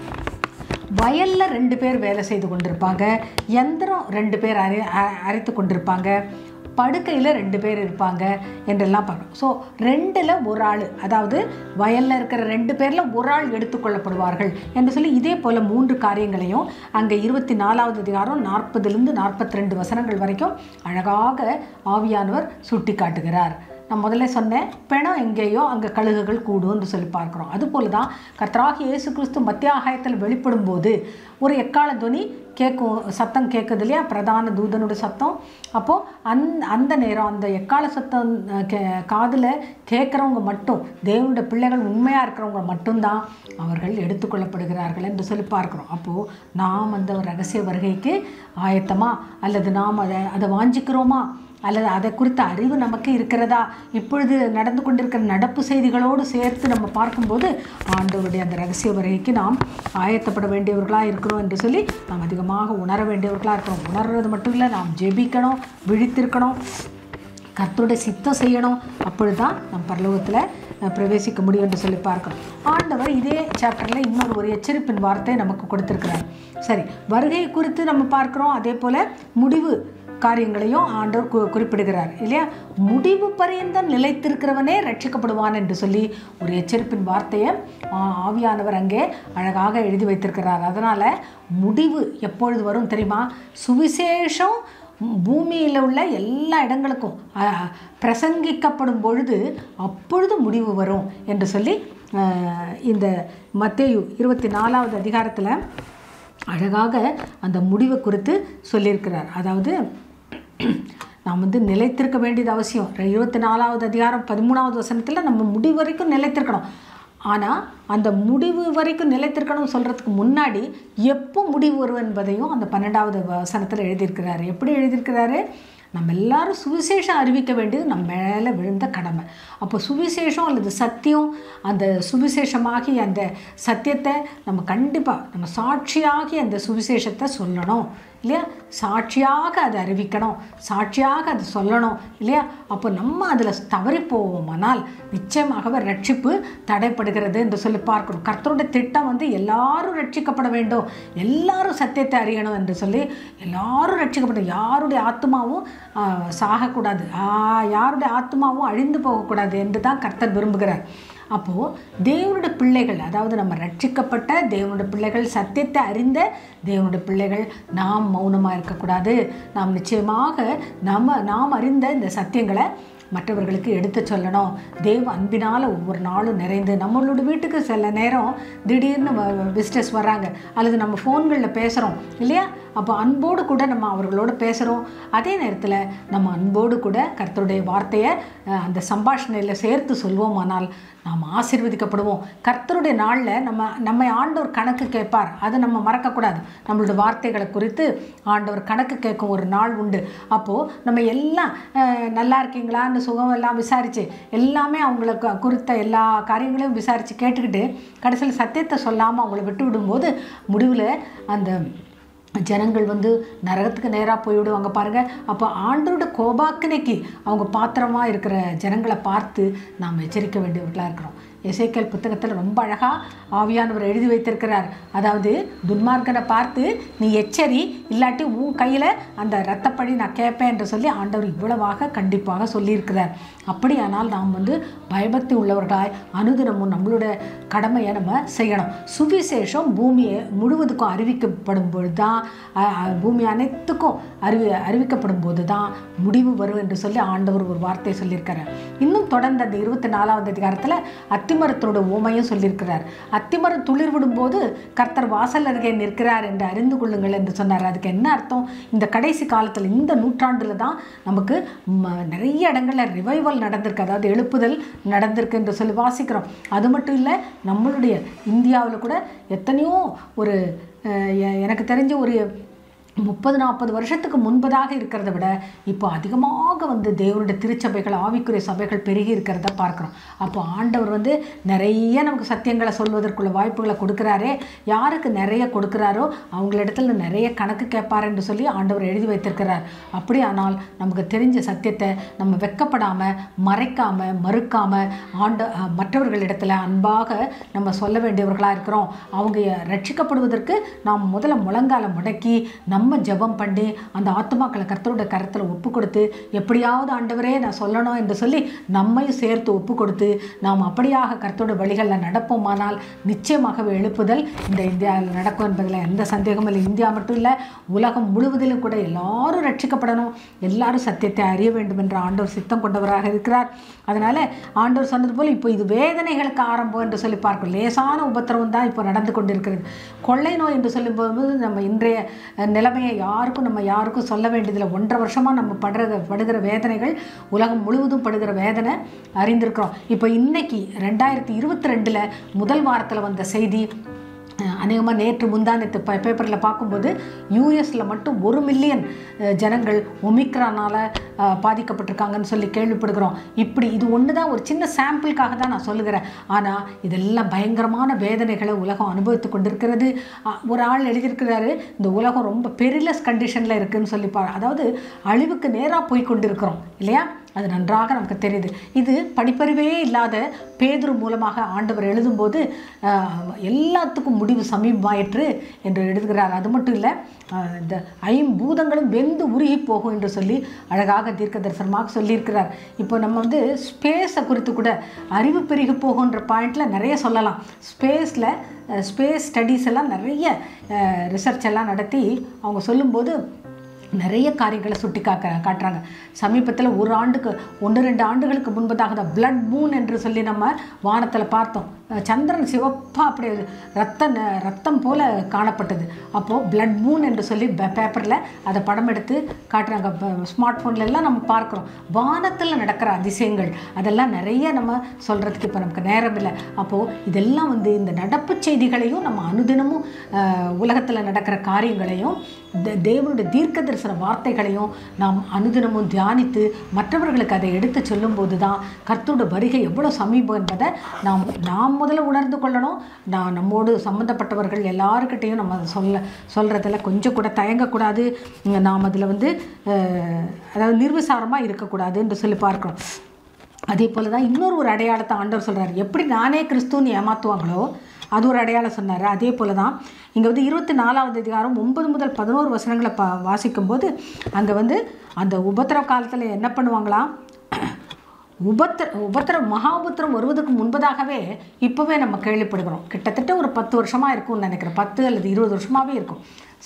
வயலில் ரெண்டு பேர் வேலை செய்து கொண்டிருப்பாங்க எந்திரம் ரெண்டு பேர் அரை அ- அரைத்து கொண்டிருப்பாங்க படுக்கையில் ரெண்டு பேர் இருப்பாங்க என்றெல்லாம் பார்க்குறோம் ஸோ ரெண்டில் ஒரு ஆள் அதாவது வயலில் இருக்கிற ரெண்டு பேரில் ஒரு ஆள் எடுத்துக்கொள்ளப்படுவார்கள் என்று சொல்லி இதே போல் மூன்று காரியங்களையும் அங்கே இருபத்தி நாலாவது அதிகாரம் நாற்பதுலேருந்து நாற்பத்தி ரெண்டு வசனங்கள் வரைக்கும் அழகாக ஆவியானவர் சுட்டி காட்டுகிறார் நான் முதல்ல சொன்னேன் பிணம் எங்கேயோ அங்கே கழுகுகள் கூடும்னு சொல்லி பார்க்குறோம் அதுபோல தான் கர்த்தராகி இயேசு கிறிஸ்து மத்தியாகாயத்தில் வெளிப்படும் போது ஒரு எக்கால துணி கேட்கும் சத்தம் கேட்குது இல்லையா பிரதான தூதனுடைய சத்தம் அப்போது அந் அந்த நேரம் அந்த எக்கால சத்தம் அஹ், கே காதில் கேட்குறவங்க மட்டும் தேவனுடைய பிள்ளைகள் உண்மையாக இருக்கிறவங்க மட்டும்தான் அவர்கள் எடுத்துக்கொள்ளப்படுகிறார்கள் என்று சொல்லி பார்க்குறோம் அப்போது நாம் அந்த ரகசிய வருகைக்கு ஆயத்தமா அல்லது நாம் அதை அதை வாஞ்சிக்கிறோமா அல்லது அதை குறித்த அறிவு நமக்கு இருக்கிறதா இப்பொழுது நடந்து கொண்டிருக்கிற நடப்பு செய்திகளோடு சேர்த்து நம்ம பார்க்கும்போது ஆண்டவருடைய அந்த ரகசிய வருகைக்கு நாம் ஆயத்தப்பட வேண்டியவர்களாக இருக்கிறோம் என்று சொல்லி நாம் அதிகமாக உணர வேண்டியவர்களாக இருக்கிறோம் உணர்றது மட்டும் இல்லை நாம் ஜெபிக்கணும் விழித்திருக்கணும் கர்த்தருடைய சித்தம் செய்யணும் அப்பொழுது தான் நம் பரலோகத்தில் அஹ், பிரவேசிக்க முடியும் என்று சொல்லி பார்க்கணும் ஆண்டவர் இதே சாப்டரில் இன்னொரு ஒரு எச்சரிப்பின் வார்த்தை நமக்கு கொடுத்திருக்கிறார் சரி வருகை குறித்து நம்ம பார்க்குறோம் அதே போல் முடிவு காரியங்களையும் ஆண்டவர் கு குறிப்பிடுகிறார் இல்லையா முடிவு பரியந்தம் நிலைத்திருக்கிறவனே ரட்சிக்கப்படுவான் என்று சொல்லி ஒரு எச்சரிப்பின் வார்த்தையை ஆ, ஆவியானவர் அங்கே அழகாக எழுதி வைத்திருக்கிறார் அதனால் முடிவு எப்பொழுது வரும் தெரியுமா சுவிசேஷம் பூமியில் உள்ள எல்லா இடங்களுக்கும் அஹ், பிரசங்கிக்கப்படும் பொழுது அப்பொழுது முடிவு வரும் என்று சொல்லி அஹ், இந்த மத்தேயு இருபத்தி நாலாவது அதிகாரத்தில் அழகாக அந்த முடிவை குறித்து சொல்லியிருக்கிறார் அதாவது நாம் வந்து நிலைத்திருக்க வேண்டியது அவசியம் இருபத்தி நாலாவது அதிகாரம் பதிமூணாவது வசனத்தில் நம்ம முடிவு வரைக்கும் நிலைத்திருக்கணும் ஆனால் அந்த முடிவு வரைக்கும் நிலைத்திருக்கணும் சொல்கிறதுக்கு முன்னாடி எப்போ முடிவு வரும் என்பதையும் அந்த பன்னெண்டாவது வசனத்தில் எழுதியிருக்கிறாரு எப்படி எழுதியிருக்கிறாரு நம்ம எல்லாரும் சுவிசேஷம் அறிவிக்க வேண்டியது நம்ம மேலே விழுந்த கடமை அப்போ சுவிசேஷம் அல்லது சத்தியம் அந்த சுவிசேஷமாகி அந்த சத்தியத்தை நம்ம கண்டிப்பாக நம்ம சாட்சியாகி அந்த சுவிசேஷத்தை சொல்லணும் இல்லையா சாட்சியாக அதை அறிவிக்கணும் சாட்சியாக அதை சொல்லணும் இல்லையா அப்போ நம்ம அதில் தவறி போவோமானால் நிச்சயமாகவே ரட்சிப்பு தடைப்படுகிறது என்று சொல்லி பார்க்கணும் கர்த்தருடைய திட்டம் வந்து எல்லாரும் ரட்சிக்கப்பட வேண்டும் எல்லாரும் சத்தியத்தை அறியணும் என்று சொல்லி எல்லாரும் ரட்சிக்கப்படும் யாருடைய ஆத்மாவும் ஆ, சாகக்கூடாது ஆ, யாருடைய ஆத்மாவும் அழிந்து போகக்கூடாது என்று தான் கர்த்தர் விரும்புகிறார் அப்போது தேவனுடைய பிள்ளைகள் அதாவது நம்ம ரட்சிக்கப்பட்ட தேவனுடைய பிள்ளைகள் சத்தியத்தை அறிந்த தேவனுடைய பிள்ளைகள் நாம் மௌனமாக இருக்கக்கூடாது நாம் நிச்சயமாக நம்ம நாம் அறிந்த இந்த சத்தியங்களை மற்றவர்களுக்கு எடுத்து சொல்லணும் தேவ அன்பினால் ஒவ்வொரு நாளும் நிறைந்து நம்மளோட வீட்டுக்கு சில நேரம் திடீர்னு விசிட்டர்ஸ் வர்றாங்க அல்லது நம்ம ஃபோன்களில் பேசுகிறோம் இல்லையா அப்போ அன்போடு கூட நம்ம அவர்களோட பேசுகிறோம் அதே நேரத்தில் நம்ம அன்போடு கூட கர்த்தருடைய வார்த்தையை அஹ், அந்த சம்பாஷணையில் சேர்த்து சொல்வோமானால் நாம் ஆசீர்வதிக்கப்படுவோம் கர்த்தருடைய நாளில் நம்ம நம்மை ஆண்டவர் கணக்கு கேட்பார் அதை நம்ம மறக்கக்கூடாது நம்மளோட வார்த்தைகளை குறித்து ஆண்டவர் கணக்கு கேட்கும் ஒரு நாள் உண்டு அப்போது நம்ம எல்லாம் அஹ், நல்லா இருக்கீங்களான்னு சுகம் எல்லாம் விசாரித்து எல்லாமே அவங்களுக்கு குறித்த எல்லா காரியங்களையும் விசாரித்து கேட்டுக்கிட்டு கடைசியில் சத்தியத்தை சொல்லாமல் அவங்கள விட்டு விடும்போது முடிவில் அந்த ஜனங்கள் வந்து நரகத்துக்கு நேராக போய்விடுவாங்க பாருங்கள் அப்போ ஆண்டோட கோபாக்கினைக்கு அவங்க பாத்திரமாக இருக்கிற ஜனங்களை பார்த்து நாம் எச்சரிக்க வேண்டியவர்களாக இருக்கிறோம் எசேக்கேல் புத்தகத்தில் ரொம்ப அழகாக ஆவியானவர் எழுதி வைத்திருக்கிறார் அதாவது துன்மார்க்கனை பார்த்து நீ எச்சரி இல்லாட்டி உன் கையில் அந்த ரத்தப்படி நான் கேட்பேன் என்று சொல்லி ஆண்டவர் இவ்வளவாக கண்டிப்பாக சொல்லியிருக்கிறார் அப்படியானால் நாம் வந்து பயபக்தி உள்ளவர்களாய் அனுதினமும் நம்மளோட கடமையை நம்ம செய்யணும் சுவிசேஷம் பூமியை முழுவதுக்கும் அறிவிக்கப்படும் பொழுது தான் அஹ், அஹ், பூமி அனைத்துக்கும் அறிவி அறிவிக்கப்படும் போது தான் முடிவு வரும் என்று சொல்லி ஆண்டவர் ஒரு வார்த்தை சொல்லியிருக்கிறார் இன்னும் தொடர்ந்து அந்த இருபத்தி நாலாவது அதிகாரத்தில் அத்திமரத்தோட ஓமையும் சொல்லியிருக்கிறார் அத்திமரம் துளிர் விடும்போது கர்த்தர் வாசல் அருகே நிற்கிறார் என்று அறிந்து கொள்ளுங்கள் என்று சொன்னார் அதுக்கு என்ன அர்த்தம் இந்த கடைசி காலத்தில் இந்த நூற்றாண்டில் தான் நமக்கு ம- நிறைய இடங்களில் ரிவைவல் நடந்திருக்கு அதாவது எழுப்புதல் நடந்திருக்கு என்று சொல்லி வாசிக்கிறோம் அது மட்டும் இல்லை நம்மளுடைய இந்தியாவில் கூட எத்தனையோ ஒரு அஹ், எ- எனக்கு தெரிஞ்ச ஒரு முப்பது நாற்பது வருஷத்துக்கு முன்பதாக இருக்கிறத விட இப்போ அதிகமாக வந்து தேவனுடைய திருச்சபைகள் ஆவிக்குரிய சபைகள் பெருகி இருக்கிறத பார்க்குறோம் அப்போ ஆண்டவர் வந்து நிறைய நமக்கு சத்தியங்களை சொல்வதற்குள்ள வாய்ப்புகளை கொடுக்குறாரே யாருக்கு நிறைய கொடுக்குறாரோ அவங்களிடத்துல நிறைய கணக்கு கேட்பார் என்று சொல்லி ஆண்டவர் எழுதி வைத்திருக்கிறார் அப்படி ஆனால் நமக்கு தெரிஞ்ச சத்தியத்தை நம்ம வெக்கப்படாமல் மறைக்காமல் மறுக்காமல் ஆண்ட அஹ், மற்றவர்களிடத்துல அன்பாக நம்ம சொல்ல வேண்டியவர்களாக இருக்கிறோம் அவங்க ரட்சிக்கப்படுவதற்கு நாம் முதல்ல முழங்கால முடக்கி நம்ம ஜெபம் பண்ணி அந்த ஆத்மாக்களை கர்த்தரோட கரத்தில் ஒப்பு கொடுத்து எப்படியாவது ஆண்டவரே நான் சொல்லணும் என்று சொல்லி நம்மையும் சேர்த்து ஒப்பு கொடுத்து நாம் அப்படியாக கர்த்தரோட வழிகளில் நடப்போமானால் நிச்சயமாகவே எழுப்புதல் இந்த இந்தியாவில் நடக்கும் என்பதில் எந்த சந்தேகமும் இல்லை இந்தியா மட்டும் இல்லை உலகம் முழுவதிலும் கூட எல்லாரும் ரட்சிக்கப்படணும் எல்லாரும் சத்தியத்தை அறிய வேண்டும் என்ற ஆண்டவர் சித்தம் கொண்டவராக இருக்கிறார் அதனால் ஆண்டவர் சொன்னது போல் இப்போ இது வேதனைகளுக்கு ஆரம்பம் என்று சொல்லி பார்க்கும் லேசான உபத்திரவம் தான் இப்போ நடந்து கொண்டிருக்கிறது கொள்ளை நோய் என்று சொல்லும்போது நம்ம இன்றைய அஹ், நிலைமையை யாருக்கும் நம்ம யாருக்கும் சொல்ல வேண்டியதில்லை ஒன்றரை வருஷமாக நம்ம படுற படுகிற வேதனைகள் உலகம் முழுவதும் படுகிற வேதனை அறிந்திருக்கிறோம் இப்போ இன்னைக்கு ரெண்டாயிரத்தி இருபத்தி ரெண்டில் முதல் வாரத்தில் வந்த செய்தி அநேகமாக நேற்று முந்தானத்து ப பேப்பரில் பார்க்கும்போது யூஎஸில் மட்டும் ஒரு மில்லியன் அஹ், ஜனங்கள் ஒமிக்ரானால் பாதிக்கப்பட்டிருக்காங்கன்னு சொல்லி கேள்விப்படுகிறோம் இப்படி இது ஒன்று தான் ஒரு சின்ன சாம்பிளுக்காக தான் நான் சொல்லுகிறேன் ஆனால் இதெல்லாம் பயங்கரமான வேதனைகளை உலகம் அனுபவித்து கொண்டிருக்கிறது அஹ், ஒரு ஆள் எழுதியிருக்கிறாரு இந்த உலகம் ரொம்ப பெரிலஸ் கண்டிஷனில் இருக்குன்னு சொல்லி பா அதாவது அழிவுக்கு நேராக போய் கொண்டிருக்கிறோம் இல்லையா அது நன்றாக நமக்கு தெரியுது இது படிப்பறிவே இல்லாத பேதுரு மூலமாக ஆண்டவர் எழுதும்போது ஆஹ், எல்லாத்துக்கும் முடிவு சமீபமாயிற்று என்று எழுதுகிறார் அது மட்டும் இல்லை ஆஹ், இந்த ஐம்பூதங்களும் வெந்து உருகி போகும் என்று சொல்லி அழகாக தீர்க்க தரிசனமாக சொல்லியிருக்கிறார் இப்போ நம்ம வந்து ஸ்பேஸை குறித்து கூட அறிவு பெருகி போகுன்ற பாயிண்டில் நிறைய சொல்லலாம் ஸ்பேஸில் ஸ்பேஸ் ஸ்டடீஸ் எல்லாம் நிறைய ரிசர்ச் எல்லாம் நடத்தி அவங்க சொல்லும்போது நிறைய காரியங்களை சுட்டி காக்க காட்டுறாங்க சமீபத்தில் ஒரு ஆண்டுக்கு ஒன்று ரெண்டு ஆண்டுகளுக்கு முன்பதாக தான் பிளட் மூன் என்று சொல்லி நம்ம வானத்தில் பார்த்தோம் அஹ் சந்திரன் சிவப்பாக அப்படியே ரத்த ந- ரத்தம் போல காணப்பட்டது அப்போது பிளட் மூன் என்று சொல்லி பேப்பரில் அதை படம் எடுத்து காட்டுறாங்க ஸ்மார்ட் ஃபோன்ல எல்லாம் நம்ம பார்க்குறோம் வானத்தில் நடக்கிற அதிசயங்கள் அதெல்லாம் நிறைய நம்ம சொல்கிறதுக்கு இப்போ நமக்கு நேரம் இல்லை அப்போது இதெல்லாம் வந்து இந்த நடப்பு செய்திகளையும் நம்ம அனுதினமும் உலகத்தில் நடக்கிற காரியங்களையும் தே- தேவனுடைய தீர்க்க தரிசன வார்த்தைகளையும் நாம் அனுதினமும் தியானித்து மற்றவர்களுக்கு அதை எடுத்து சொல்லும்போது தான் கர்த்தருடைய வருகை எவ்வளோ சமீபம் என்பதை நாம் நாம் முதல்ல உணர்ந்து கொள்ளணும் நான் நம்மோடு சம்மந்தப்பட்டவர்கள் எல்லாருக்கிட்டையும் நம்ம அதை சொல்ல சொல்கிறதுல கொஞ்சம் கூட தயங்கக்கூடாது உம், நாம் அதில் வந்து அஹ், அதாவது நிர்விசாரமாக இருக்கக்கூடாதுன்னு சொல்லி பார்க்குறோம் அதே போல் தான் இன்னொரு ஒரு அடையாளத்தை ஆண்டவர் சொல்கிறார் எப்படி நானே கிறிஸ்துன்னு ஏமாற்றுவாங்களோ அது ஒரு அடையாளம் சொன்னார் அதே போல் தான் இங்கே வந்து இருபத்தி நாலாவது அதிகாரம் ஒன்பது முதல் பதினோரு வசனங்களை பா வாசிக்கும்போது அங்கே வந்து அந்த உபத்திரவ காலத்தில் என்ன பண்ணுவாங்களாம் உபத்திர உபத்திரம் மகா உபத்திரம் வருவதற்கு முன்பதாகவே இப்போவே நம்ம கேள்விப்படுகிறோம் கிட்டத்தட்ட ஒரு பத்து வருஷமாக இருக்கும்னு நினைக்கிறேன் பத்து அல்லது இருபது வருஷமாகவே இருக்கும்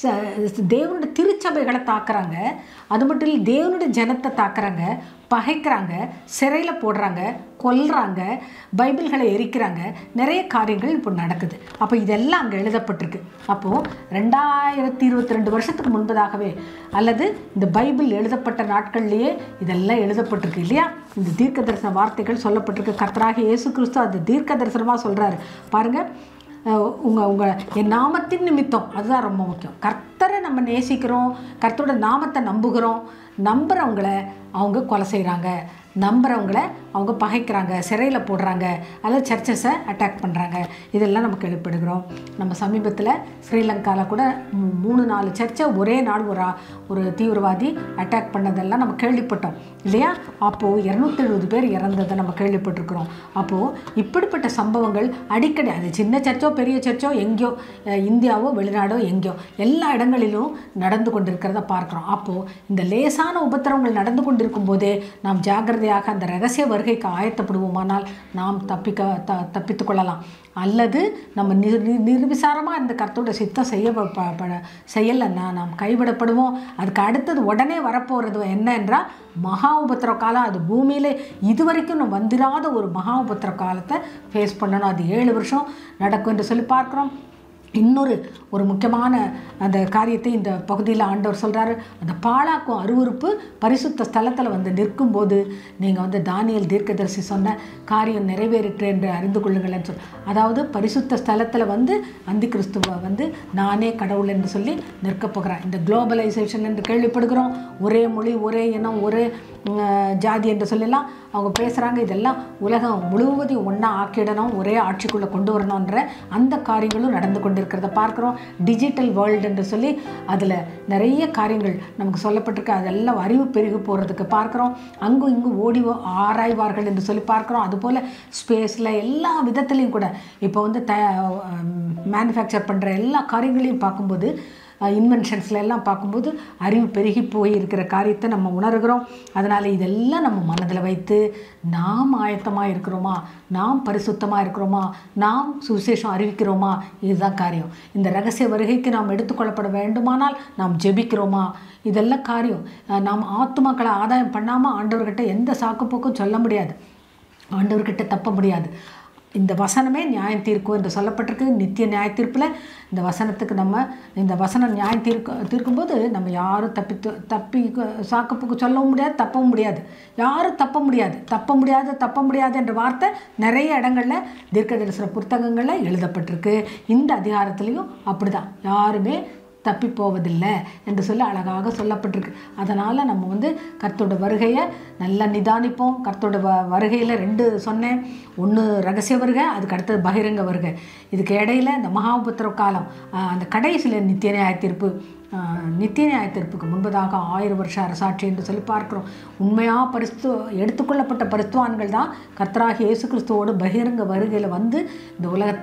ச- தேவனுடைய திருச்சபைகளை தாக்குறாங்க அது மட்டும் இல்லை தேவனுடைய ஜனத்தை தாக்குறாங்க பகைக்கிறாங்க சிறையில் போடுறாங்க கொல்றாங்க பைபிள்களை எரிக்கிறாங்க நிறைய காரியங்கள் இப்போ நடக்குது அப்போ இதெல்லாம் அங்கே எழுதப்பட்டிருக்கு அப்போது ரெண்டாயிரத்தி இருபத்தி ரெண்டு வருஷத்துக்கு முன்பதாகவே அல்லது இந்த பைபிள் எழுதப்பட்ட நாட்கள்லேயே இதெல்லாம் எழுதப்பட்டிருக்கு இல்லையா இந்த தீர்க்க தரிசன வார்த்தைகள் சொல்லப்பட்டிருக்கு கர்த்தராகிய இயேசு கிறிஸ்து அது தீர்க்க தரிசனமாக சொல்கிறாரு பாருங்கள் உங்கள் உங்கள் என் நாமத்தின் நிமித்தம் அதுதான் ரொம்ப முக்கியம் கர்த்தரை நம்ம நேசிக்கிறோம் கர்த்தரோட நாமத்தை நம்புகிறோம் நம்புகிறவங்கள அவங்க கொலை செய்கிறாங்க நம்புகிறவங்கள அவங்க பகைக்கிறாங்க சிறையில் போடுறாங்க அல்லது சர்ச்சஸை அட்டாக் பண்ணுறாங்க இதெல்லாம் நம்ம கேள்விப்படுகிறோம் நம்ம சமீபத்தில் ஸ்ரீலங்காவில் கூட மூ- மூணு நாலு சர்ச்சை ஒரே நாள் ஒரு ஆ- ஒரு தீவிரவாதி அட்டாக் பண்ணதெல்லாம் நம்ம கேள்விப்பட்டோம் இல்லையா அப்போது இரநூத்தி எழுபது பேர் இறந்ததை நம்ம கேள்விப்பட்டிருக்கிறோம் அப்போது இப்படிப்பட்ட சம்பவங்கள் அடிக்கடி அது சின்ன சர்ச்சோ பெரிய சர்ச்சோ எங்கேயோ அஹ், இந்தியாவோ வெளிநாடோ எங்கேயோ எல்லா இடங்களிலும் நடந்து கொண்டிருக்கிறத பார்க்குறோம் அப்போது இந்த லேசான உபத்திரவங்கள் நடந்து கொண்டிருக்கும் போதே நாம் ஜாக்கிரதையாக அந்த ரகசிய வருகைக்கு ஆயத்தப்படுவோமானால் நாம் தப்பிக்க த தப்பித்து கொள்ளலாம் அல்லது நம்ம நிர் நிர்- நிர்விசாரமாக இந்த கர்த்தோட சித்தம் செய்ய ப- ப- ப- செய்யலைன்னா நாம் கைவிடப்படுவோம் அதுக்கு அடுத்தது உடனே வரப்போகிறது என்ன என்றால் மகா உபத்திர காலம் அது பூமியிலே இதுவரைக்கும் நம்ம வந்திராத ஒரு மகா உபத்திர காலத்தை ஃபேஸ் பண்ணணும் அது ஏழு வருஷம் நடக்கும் என்று சொல்லி பார்க்குறோம் இன்னொரு ஒரு முக்கியமான அந்த காரியத்தை இந்த பகுதியில் ஆண்டவர் சொல்கிறாரு அந்த பாழாக்கும் அருவருப்பு பரிசுத்த ஸ்தலத்தில் வந்து நிற்கும்போது நீங்கள் வந்து தானியல் தீர்க்கதரிசி சொன்ன காரியம் நிறைவேறிற்று என்று அறிந்து கொள்ளுங்களேன்னு சொல் அதாவது பரிசுத்த ஸ்தலத்தில் வந்து அந்தி கிறிஸ்துவ வந்து நானே கடவுள் என்று சொல்லி நிற்கப் போகிறார் இந்த குளோபலைசேஷன் என்று கேள்விப்படுகிறோம் ஒரே மொழி ஒரே இனம் ஒரே உம், ஜாதி என்று சொல்லலாம் அவங்க பேசுகிறாங்க இதெல்லாம் உலகம் முழுவதையும் ஒன்றா ஆக்கிடணும் ஒரே ஆட்சிக்குள்ளே கொண்டு வரணுன்ற அந்த காரியங்களும் நடந்து கொண்டிருக்கிறத பார்க்குறோம் டிஜிட்டல் வேர்ல்டு என்று சொல்லி அதில் நிறைய காரியங்கள் நமக்கு சொல்லப்பட்டிருக்கு அதெல்லாம் அறிவு பெருகி போகிறதுக்கு பார்க்குறோம் அங்கும் இங்கும் ஓடி வ- ஆராய்வார்கள் என்று சொல்லி பார்க்குறோம் அதுபோல் ஸ்பேஸில் எல்லா விதத்துலேயும் கூட இப்போ வந்து த மேனுஃபேக்சர் பண்ணுற எல்லா காரியங்களையும் பார்க்கும்போது இன்வென்ஷன்ஸில் எல்லாம் பார்க்கும்போது அறிவு பெருகி போய் இருக்கிற காரியத்தை நம்ம உணர்கிறோம் அதனால் இதெல்லாம் நம்ம மனதில் வைத்து நாம் ஆயத்தமாக இருக்கிறோமா நாம் பரிசுத்தமாக இருக்கிறோமா நாம் சுவிசேஷம் அறிவிக்கிறோமா இதுதான் காரியம் இந்த ரகசிய வருகைக்கு நாம் எடுத்துக்கொள்ளப்பட வேண்டுமானால் நாம் ஜெபிக்கிறோமா இதெல்லாம் காரியம் அஹ் நாம் ஆத்துமாக்களை ஆதாயம் பண்ணாமல் ஆண்டவர்கிட்ட எந்த சாக்குப்போக்கும் சொல்ல முடியாது ஆண்டவர்கிட்ட தப்ப முடியாது இந்த வசனமே நியாயம் தீர்க்கும் என்று சொல்லப்பட்டிருக்கு நித்திய நியாய தீர்ப்பில் இந்த வசனத்துக்கு நம்ம இந்த வசனம் நியாயம் தீர்க்க தீர்க்கும்போது நம்ம யாரும் தப்பித்து தப்பி சாக்கப்புக்கு சொல்லவும் முடியாது தப்பவும் முடியாது யாரும் தப்ப முடியாது தப்ப முடியாது தப்ப முடியாது என்ற வார்த்தை நிறைய இடங்களில் தீர்க்க தரிசன புத்தகங்களில் எழுதப்பட்டிருக்கு இந்த அதிகாரத்துலேயும் அப்படிதான் யாருமே தப்பி போவதில்லை என்று சொல்லி அழகாக சொல்லப்பட்டிருக்கு அதனால் நம்ம வந்து கர்த்தரோட வருகையை நல்லா நிதானிப்போம் கர்த்தரோட வ வருகையில் ரெண்டு சொன்னேன் ஒன்று ரகசிய வருகை அதுக்கு அடுத்தது பகிரங்க வருகை இதுக்கு இடையில இந்த மகாபுத்திர காலம் ஆஹ் அந்த கடைசியில் நித்திய நியாய தீர்ப்பு ஆஹ் நித்திய நியாய தீர்ப்புக்கு முன்பதாக ஆயிரம் வருஷ அரசாட்சி என்று சொல்லி பார்க்கிறோம் உண்மையாக பரிஸ்து எடுத்துக்கொள்ளப்பட்ட பரிஸ்துவான்கள் தான் கர்த்தராகிய இயேசு கிறிஸ்துவோடு பகிரங்க வருகையில் வந்து இந்த உலகத்தை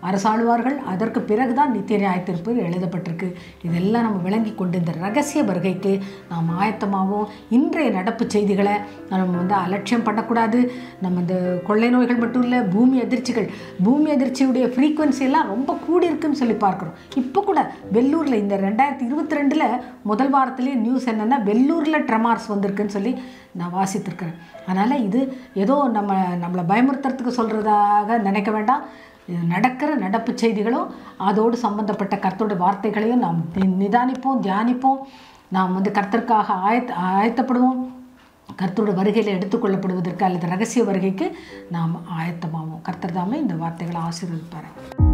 அரசாளுவார்கள் அதற்கு பிறகுதான் நித்திய நியாயத்திற்பு எழுதப்பட்டிருக்கு இதெல்லாம் நம்ம விளங்கி கொண்டு இந்த ரகசிய வருகைக்கு நாம் ஆயத்தமாகவும் இன்றைய நடப்பு செய்திகளை நம்ம வந்து அலட்சியம் பண்ணக்கூடாது நம்ம இந்த கொள்ளை நோய்கள் மட்டும் இல்லை பூமி அதிர்ச்சிகள் பூமி அதிர்ச்சியுடைய ஃப்ரீக்குவன்சி எல்லாம் ரொம்ப கூடி இருக்குன்னு சொல்லி பார்க்குறோம் இப்போ கூட வெள்ளூரில் இந்த ரெண்டாயிரத்தி இருபத்தி ரெண்டில் முதல் வாரத்திலே நியூஸ் என்னென்னா வெள்ளூரில் ட்ரமார்ஸ் வந்திருக்குன்னு சொல்லி நான் வாசித்திருக்கிறேன் அதனால் இது ஏதோ நம்ம நம்மளை பயமுறுத்துறதுக்கு சொல்கிறதாக நினைக்க வேண்டாம் இது நடக்கிற நடப்பு செய்திகளும் அதோடு சம்பந்தப்பட்ட கர்த்தருடைய வார்த்தைகளையும் நாம் நி- நிதானிப்போம் தியானிப்போம் நாம் வந்து கர்த்தருக்காக ஆயத்த ஆயத்தப்படுவோம் கர்த்தரோட வருகையில் எடுத்துக்கொள்ளப்படுவதற்கு அல்லது ரகசிய வருகைக்கு நாம் ஆயத்தமாவோம் கர்த்தர் தாமே இந்த வார்த்தைகளை ஆசீர்வதிப்பார்